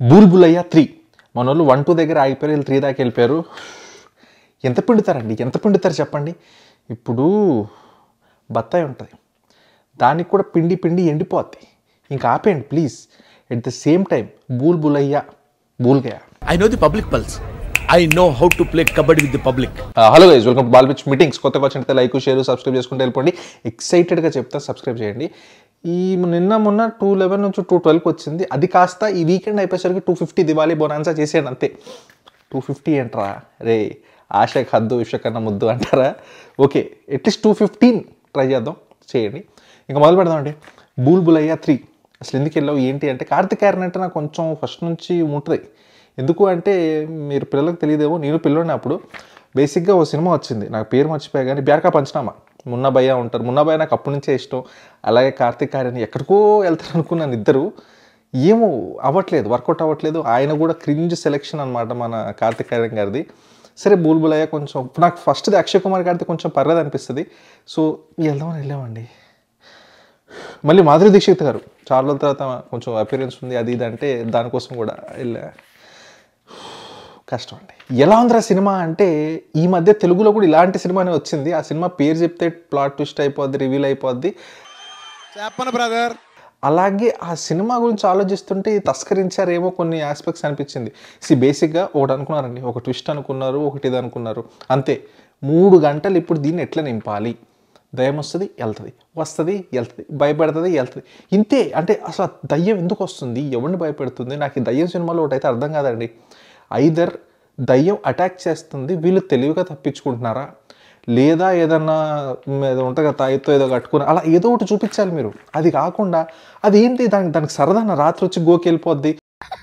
బూల్బులయ్య three మన వాళ్ళు one two దగ్గర ఆగిపోయారు వీళ్ళు త్రీ దాకా వెళ్ళిపోయారు ఎంత పిండుతారండి ఎంత పిండుతారు చెప్పండి ఇప్పుడు బత్తాయి ఉంటుంది దానికి కూడా పిండి పిండి ఎండిపోద్ది ఇంకా ఆపేయండి please at the same time Bhool Bhulaiyaa బూల్గయా I know the public pulse. I know how to play kabaddi with the public. Hello guys welcome to ball pitch meetings కొత్తగా వచ్చినట్టు లైక్ షేర్ సబ్స్క్రైబ్ చేసుకుంటే వెళ్ళిపోండి ఎక్సైటెడ్గా చెప్తా సబ్స్క్రైబ్ చేయండి ఈ నిన్న మొన్న టూ లెవెన్ నుంచి టూ ట్వెల్వ్కి వచ్చింది అది కాస్త ఈ వీకెండ్ అయిపోయేసరికి టూ ఫిఫ్టీ దివాళీ బోనాన్సా చేసేయండి అంతే టూ ఫిఫ్టీ ఏంట్రా రే ఆశకి హద్దు విషకన్నా ముద్దు అంటారా okay at least two fifteen try చేద్దాం చేయండి ఇంకా మొదలు పెడదామండి బూల్ బులయ్య త్రీ అసలు ఎందుకు వెళ్ళావు ఏంటి అంటే కార్తిక్ క్యారన్ అంటే నాకు కొంచెం ఫస్ట్ నుంచి ఉంటుంది ఎందుకు అంటే మీరు పిల్లలకు తెలియదేమో నేను పిల్లోనే అప్పుడు బేసిక్గా ఓ సినిమా వచ్చింది నాకు పేరు మర్చిపోయా కానీ బ్యారకా పంచనామా మున్నా భయ్య ఉంటారు మున్నా భయ్య నాకు అప్పటి నుంచే ఇష్టం అలాగే కార్తిక్ ఆర్యన్ ఎక్కడికో వెళ్తారు అనుకున్నాను ఇద్దరు ఏమో అవ్వట్లేదు వర్కౌట్ అవ్వట్లేదు ఆయన కూడా క్రింజ్ సెలెక్షన్ అనమాట మన కార్తిక్ ఆర్యన్ గారిది సరే బూల్బులయ్య కొంచెం నాకు ఫస్ట్ది అక్షయ్ కుమార్ గారిది కొంచెం పర్లేదు అనిపిస్తుంది సో వెళ్దామని వెళ్ళామండి మళ్ళీ మాధురి దీక్షిత్ గారు చాలా రోజుల తర్వాత కొంచెం అపీరెన్స్ ఉంది అది ఇది అంటే దానికోసం కూడా వెళ్ళా కష్టం అండి ఎలా ఉందిరా సినిమా అంటే ఈ మధ్య తెలుగులో కూడా ఇలాంటి సినిమానే వచ్చింది ఆ సినిమా పేరు చెప్తే ప్లాట్ ట్విస్ట్ అయిపోద్ది రివీల్ అయిపోద్ది చెప్పను బ్రదర్ అలాగే ఆ సినిమా గురించి ఆలోచిస్తుంటే తస్కరించారేమో కొన్ని ఆస్పెక్ట్స్ అనిపించింది సి బేసిక్గా ఒకటి అనుకున్నారండి ఒక ట్విస్ట్ అనుకున్నారు ఒకటి ఇది అనుకున్నారు అంతే మూడు గంటలు ఇప్పుడు దీన్ని ఎట్లా నింపాలి దయ్యం వస్తుంది వెళ్తుంది వస్తుంది వెళ్తుంది భయపెడుతుంది వెళ్తుంది ఇంతే అంటే అసలు ఆ దయ్యం ఎందుకు వస్తుంది ఎవరిని భయపెడుతుంది నాకు ఈ దయ్యం సినిమాలో ఒకటైతే అర్థం కాదండి ఐదర్ దయ్యం అటాక్ చేస్తుంది వీళ్ళు తెలివిగా తప్పించుకుంటున్నారా లేదా ఏదన్నా మ్, ఏదో ఉంటుంది కదా తాయితో ఏదో కట్టుకుని అలా ఏదో ఒకటి చూపించాలి మీరు అది కాకుండా అది ఏంటి దానికి దానికి సరదాన రాత్రి వచ్చి గోకి వెళ్ళిపోద్ది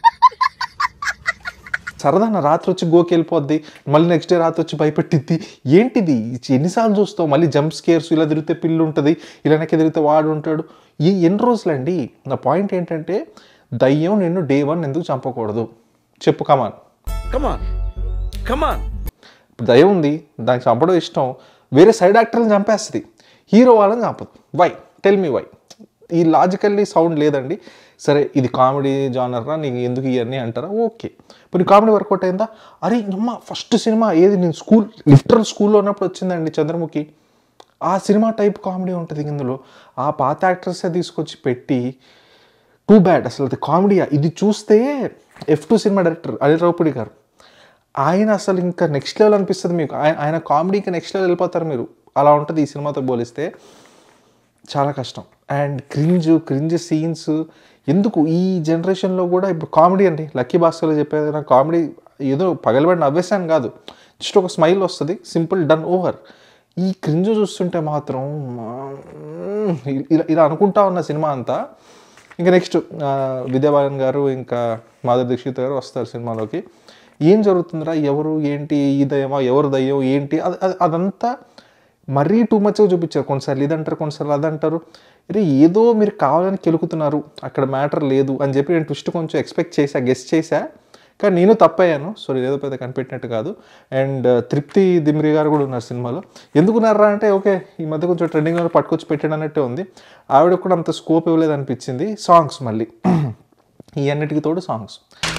సరదాన రాత్రి వచ్చి గోకి వెళ్ళిపోద్ది మళ్ళీ నెక్స్ట్ డే రాత్రి వచ్చి భయపెట్టిద్ది ఏంటిది ఎన్నిసార్లు చూస్తావు మళ్ళీ జంప్ స్కేర్స్ ఇలా తిరిగితే పిల్లు ఉంటుంది ఇలా వెనక్కి తిరిగితే వాడు ఉంటాడు ఈ ఎన్ని రోజులండి నా పాయింట్ ఏంటంటే దయ్యం నిన్ను డే వన్ ఎందుకు చంపకూడదు చెప్పు కమాన్ Come on. Come on. ఇప్పుడు దయ ఉంది దానికి చంపడం ఇష్టం వేరే సైడ్ యాక్టర్ని చంపేస్తుంది హీరో వాళ్ళని చంపదు వై టెల్ మీ వై ఈ లాజికల్లీ సౌండ్ లేదండి సరే ఇది కామెడీ జానర్రా నీకు ఎందుకు ఇవన్నీ అంటారా ఓకే ఇప్పుడు కామెడీ వర్కౌట్ అయిందా అరే అమ్మ ఫస్ట్ సినిమా ఏది నేను స్కూల్ లిటరల్ స్కూల్లో ఉన్నప్పుడు వచ్చిందండి చంద్రముఖి ఆ సినిమా టైప్ కామెడీ ఉంటుంది ఇందులో ఆ పాత యాక్టర్సే తీసుకొచ్చి పెట్టి టూ బ్యాడ్ అసలు అది కామెడీ ఇది చూస్తే F two cinema director Anil Ravipudi గారు ఆయన అసలు ఇంకా నెక్స్ట్ లెవెల్ అనిపిస్తుంది మీకు ఆయన ఆయన కామెడీకి నెక్స్ట్ లెవెల్ వెళ్ళిపోతారు మీరు అలా ఉంటుంది ఈ సినిమాతో పోలిస్తే చాలా కష్టం అండ్ క్రింజ్ క్రింజ్ సీన్స్ ఎందుకు ఈ జనరేషన్లో కూడా ఇప్పుడు కామెడీ అండి లక్కీ భాస్కర్లో చెప్పేది నాకు కామెడీ ఏదో పగలబడి నవ్వేసాను కాదు జస్ట్ ఒక స్మైల్ వస్తుంది సింపుల్ డన్ ఓవర్ ఈ క్రింజ్ చూస్తుంటే మాత్రం మ్మ్, ఇలా ఇలా అనుకుంటా ఉన్న సినిమా అంతా ఇంకా నెక్స్ట్ విద్యాబాలన్ గారు ఇంకా మాధవ్ దీక్షిత్ గారు వస్తారు సినిమాలోకి ఏం జరుగుతుందిరా ఎవరు ఏంటి ఈ దయ్యమా ఎవరు దయ్యం ఏంటి అది అది- అదంతా మరీ టూ మచ్గా చూపించారు కొన్నిసార్లు ఇదంటారు కొన్నిసార్లు అదంటారు అరే ఏదో మీరు కావాలని కెలుకుతున్నారు అక్కడ మ్యాటర్ లేదు అని చెప్పి నేను ట్విస్ట్ కొంచెం ఎక్స్పెక్ట్ చేశా గెస్ట్ చేశా కానీ నేను తప్పయ్యాను సో ఏదో పెద్ద కనిపెట్టినట్టు కాదు అండ్ తృప్తి దిమ్రి గారు కూడా ఉన్నారు సినిమాలో ఎందుకున్నారా అంటే ఓకే ఈ మధ్య కొంచెం ట్రెండింగ్లో పట్టుకొచ్చి పెట్టాడు అన్నట్టే ఉంది ఆవిడ కూడా అంత స్కోప్ ఇవ్వలేదు అనిపించింది సాంగ్స్ మళ్ళీ ఈ అన్నిటికీ తోడు సాంగ్స్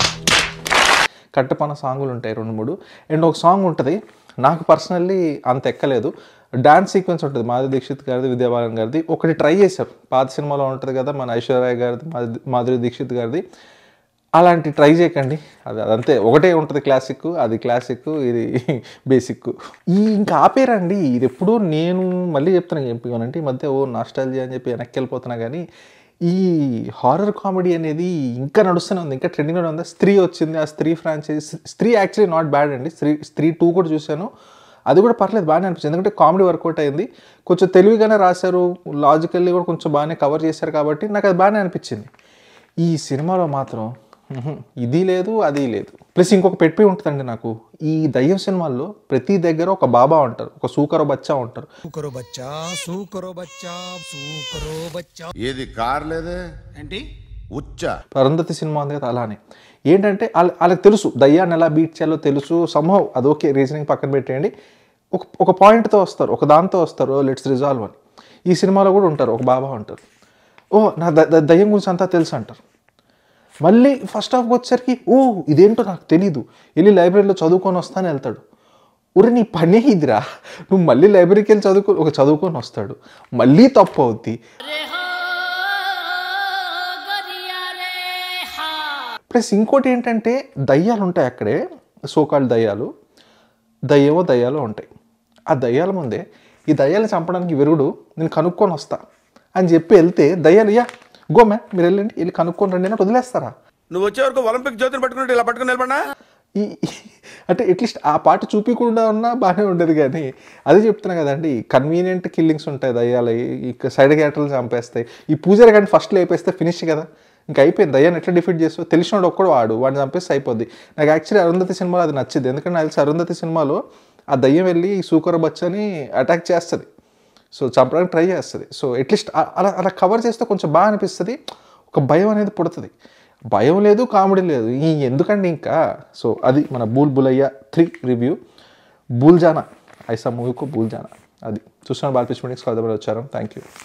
కట్టపన సాంగులు ఉంటాయి రెండు మూడు అండ్ ఒక సాంగ్ ఉంటుంది నాకు పర్సనల్లీ అంత ఎక్కలేదు డాన్స్ సీక్వెన్స్ ఉంటుంది మాధురి దీక్షిత్ గారిది విద్యాబాలన్ గారిది ఒకటి ట్రై చేశారు పాత సినిమాలో ఉంటుంది కదా మన ఐశ్వర్య గారిది మాధురి- మాధురి దీక్షిత్ గారిది అలాంటి ట్రై చేయకండి అది అదంతే ఒకటే ఉంటుంది క్లాసిక్ అది క్లాసిక్ ఇది బేసిక్ ఈ ఇంకా ఆపేరండి ఇది ఎప్పుడు నేను మళ్ళీ చెప్తాను చెప్పానంటే ఈ మధ్య ఓ నాస్టాలజీ అని చెప్పి వెనక్కి వెళ్ళిపోతున్నా కానీ ఈ హారర్ కామెడీ అనేది ఇంకా నడుస్తూనే ఉంది ఇంకా ట్రెండింగ్లో ఉంది స్త్రీ వచ్చింది ఆ స్త్రీ ఫ్రాంచైజ్ స్త్రీ యాక్చువల్లీ నాట్ బ్యాడ్ అండి స్త్రీ స్త్రీ టూ కూడా చూశాను అది కూడా పర్లేదు బాగానే అనిపించింది ఎందుకంటే కామెడీ వర్కౌట్ అయింది కొంచెం తెలివిగానే రాశారు లాజికల్లీ కూడా కొంచెం బాగానే కవర్ చేశారు కాబట్టి నాకు అది బాగానే అనిపించింది ఈ సినిమాలో మాత్రం ఉహు, ఇది లేదు అది లేదు ప్లస్ ఇంకొక పెట్టి ఉంటుందండి నాకు ఈ దయ్యం సినిమాల్లో ప్రతి దగ్గర ఒక బాబా ఉంటారు ఒక సూకరో బచ్చా ఉంటారు సూకరో బచ్చా సూకరో బచ్చా సూకరో బచ్చా ఏది కార్ లేదే ఏంటి ఉచ్చ అరుంధతి సినిమా ఉంది కదా అలానే ఏంటంటే వాళ్ళ వాళ్ళకి తెలుసు దయ్యాన్ని ఎలా బీట్ చేయాలో తెలుసు సంభవ్ అది ఓకే రీజనింగ్ పక్కన పెట్టేయండి ఒక ఒక పాయింట్తో వస్తారు ఒక దాంతో వస్తారు లెట్స్ రిజాల్వ్ అని ఈ సినిమాలో కూడా ఉంటారు ఒక బాబా ఉంటారు ఓ నా ద- ద- దయ్యం గురించి అంతా తెలుసు అంటారు మళ్ళీ ఫస్ట్ హాఫ్కి వచ్చేసరికి ఓ ఇదేంటో నాకు తెలీదు వెళ్ళి లైబ్రరీలో చదువుకొని వస్తాను వెళ్తాడు ఒరే నీ పనే ఇదిరా నువ్వు మళ్ళీ లైబ్రరీకి వెళ్ళి చదువుకో ఒక చదువుకొని వస్తాడు మళ్ళీ తప్పు అవుద్ది ప్లస్ ఇంకోటి ఏంటంటే దయ్యాలు ఉంటాయి అక్కడే సోకాల్ దయ్యాలు దయ్యమో దయ్యాలు ఉంటాయి ఆ దయ్యాల ముందే ఈ దయ్యాలు చంపడానికి విరుగుడు నేను కనుక్కొని వస్తా అని చెప్పి వెళ్తే దయ్యాలు యా గోమే మీరు వెళ్ళండి వెళ్ళి కనుక్కొని రండి అని వదిలేస్తారా నువ్వు వచ్చే వరకు ఒలింపిక్ జ్యోతిని పట్టుకున్నట్టు ఇలా పట్టుకుని నిలబడినా ఈ అంటే అట్లీస్ట్ ఆ పాట చూపించకుండా ఉన్నా బాగానే ఉండేది కానీ అదే చెప్తున్నా కదండి కన్వీనియంట్ కిల్లింగ్స్ ఉంటాయి దయ్యాలు ఈ సైడ్ క్యారెక్టర్లు చంపేస్తాయి ఈ పూజారి కానీ ఫస్ట్ లేపేస్తే ఫినిష్ కదా ఇంకా అయిపోయింది దయ్యాన్ని ఎట్లా డిఫీట్ చేస్తావు తెలిసినోడు ఒక్కడు వాడు వాడిని చంపేస్తే అయిపోద్ది నాకు యాక్చువల్లీ అరుంధతి సినిమాలో అది నచ్చింది ఎందుకంటే నాకు తెలిసి అరుంధతి సినిమాలో ఆ దయ్యం వెళ్ళి ఈ సూకర బచ్చని అటాక్ చేస్తుంది సో చంపడానికి ట్రై చేస్తుంది సో అట్లీస్ట్ అలా అలా కవర్ చేస్తే కొంచెం బాగా అనిపిస్తుంది ఒక భయం అనేది పుడుతుంది భయం లేదు కామెడీ లేదు ఈ ఎందుకండి ఇంకా సో అది మన బూల్ బులయ్య త్రీ రివ్యూ బూల్ జానా ఐసా మూవీకు బూల్ జానా అది చూసిన బాలకృష్ణ వచ్చారు థ్యాంక్ యూ